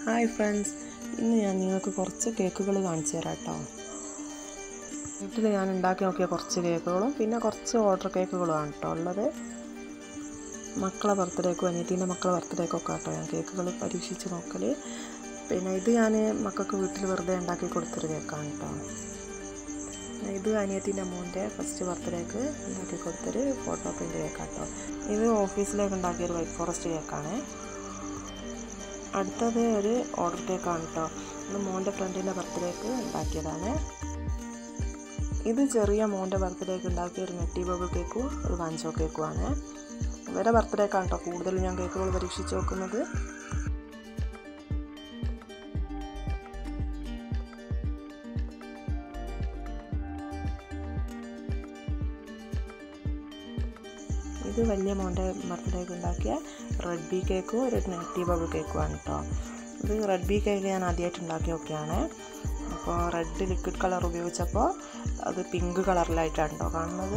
hi friends ഇന്ന് ഞാൻ നിങ്ങൾക്ക് കുറച്ച് കേക്കുകൾ കാണിച്ചു തരാം കേട്ടോ വീട്ടിൽ ഞാൻ ഉണ്ടാക്കി നോക്കിയ കുറച്ച് കേക്കുകളും പിന്നെ കുറച്ച് ഓർഡർ കേക്കുകളുമാണ് കേട്ടോ ഉള്ളത് മക്കളെ ബർത്ത്ഡേക്കും അനിയത്തീൻ്റെ മക്കളെ ബർത്ത്ഡേക്കൊക്കെ കേട്ടോ ഞാൻ കേക്കുകൾ പരീക്ഷിച്ച് നോക്കൽ പിന്നെ ഇത് ഞാൻ മക്കൾക്ക് വീട്ടിൽ വെറുതെ ഉണ്ടാക്കി കൊടുത്തൊരു കേക്കാണ് കേട്ടോ പിന്നെ ഇത് അനിയത്തിൻ്റെ മോൻ്റെ ഫസ്റ്റ് ബർത്ത്ഡേക്ക് ഉണ്ടാക്കി കൊടുത്തൊരു ഫോട്ടോ പ്രിൻ്റ് കേക്കാട്ടോ ഇത് ഓഫീസിലേക്ക് ഉണ്ടാക്കിയൊരു വൈറ്റ് ഫോറസ്റ്റ് കേക്കാണ് അടുത്തത് ഒരു ഓർഡർ കേക്കാണ് കേട്ടോ ഇത് മോൻ്റെ ഫ്രണ്ടിൻ്റെ ബർത്ത്ഡേക്ക് ഉണ്ടാക്കിയതാണ് ഇത് ചെറിയ മോൻ്റെ ബർത്ത്ഡേക്ക് ഉണ്ടാക്കിയ ഒരു നെട്ടി ബബിൾ കേക്കും ഒരു വാഞ്ചോ കേക്കുമാണ് ഇവരെ ബർത്ത്ഡേക്കാണ് കേട്ടോ കൂടുതലും ഞാൻ കേക്കുകൾ പരീക്ഷിച്ച് നോക്കുന്നത് ഇത് വലിയ മോൻ്റെ ബർത്ത്ഡേക്ക് ഉണ്ടാക്കിയ റെഡ് ബി കേക്കും ഒരു നെറ്റി ബബിൾ കേക്കുമാണ് കേട്ടോ ഇത് റെഡ് ബി കേക്ക് ഞാൻ ആദ്യമായിട്ട് ഉണ്ടാക്കി നോക്കിയാണ് അപ്പോൾ റെഡ് ലിക്വിഡ് കളർ ഉപയോഗിച്ചപ്പോൾ അത് പിങ്ക് കളറിലായിട്ടാണ് കേട്ടോ കാണുന്നത്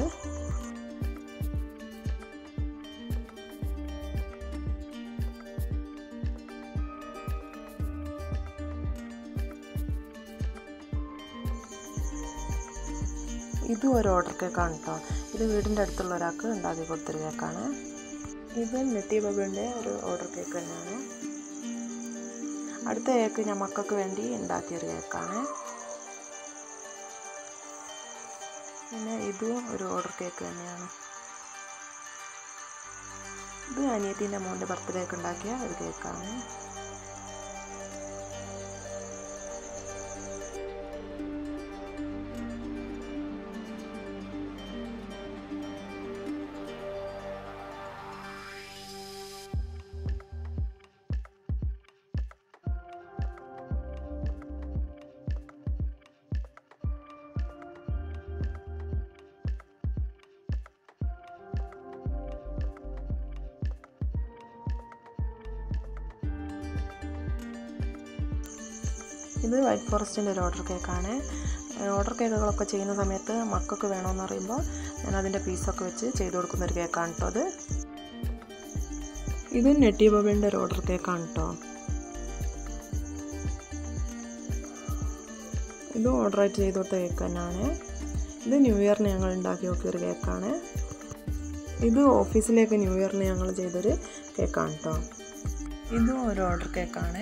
ഇതും ഒരു ഓർഡർ കേക്കാണ് കേട്ടോ ഇത് വീടിൻ്റെ അടുത്തുള്ള ഒരാൾക്ക് ഉണ്ടാക്കി കൊടുത്തൊരു കേക്കാണ് ഇത് നെറ്റി ബബിളിൻ്റെ ഒരു ഓർഡർ കേക്ക് തന്നെയാണ് അടുത്ത കേക്ക് ഞാൻ മക്കൾക്ക് വേണ്ടി ഉണ്ടാക്കിയൊരു കേക്കാണ് പിന്നെ ഇതും ഒരു ഓർഡർ കേക്ക് തന്നെയാണ് ഇത് അനിയത്തിൻ്റെ മോൻ്റെ ബർത്ത്ഡേക്ക് ഉണ്ടാക്കിയ ഒരു കേക്കാണ് ഇത് വൈറ്റ് ഫോറസ്റ്റിൻ്റെ ഒരു ഓർഡർ കേക്കാണ് ഓർഡർ കേക്കുകളൊക്കെ ചെയ്യുന്ന സമയത്ത് മക്കൾക്ക് വേണമെന്ന് പറയുമ്പോൾ ഞാൻ അതിൻ്റെ പീസൊക്കെ വെച്ച് ചെയ്ത് കൊടുക്കുന്ന ഒരു കേക്കാണ് കേട്ടോ അത് ഇത് നെറ്റി ബബിളിൻ്റെ ഒരു ഓർഡർ കേക്കാണ് കേട്ടോ ഇത് ഓർഡറായിട്ട് ചെയ്ത് കൊടുത്ത കേക്ക് തന്നെയാണ് ഇത് ന്യൂ ഇയറിന് ഞങ്ങൾ ഉണ്ടാക്കി നോക്കിയൊരു കേക്കാണ് ഇത് ഓഫീസിലേക്ക് ന്യൂ ഇയറിന് ഞങ്ങൾ ചെയ്തൊരു കേക്കാണ് കേട്ടോ ഇതും ഒരു ഓർഡർ കേക്കാണ്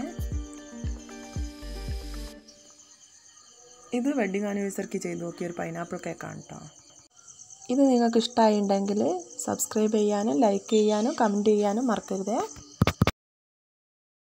ഇത് വെഡിങ് ആനിവേഴ്സറിക്ക് ചെയ്ത് നോക്കിയ ഒരു പൈനാപ്പിൾ കേക്കാണ് കേട്ടോ ഇത് നിങ്ങൾക്ക് ഇഷ്ടമായിട്ടുണ്ടെങ്കിൽ സബ്സ്ക്രൈബ് ചെയ്യാനും ലൈക്ക് ചെയ്യാനും കമൻറ്റ് ചെയ്യാനും മറക്കരുതേ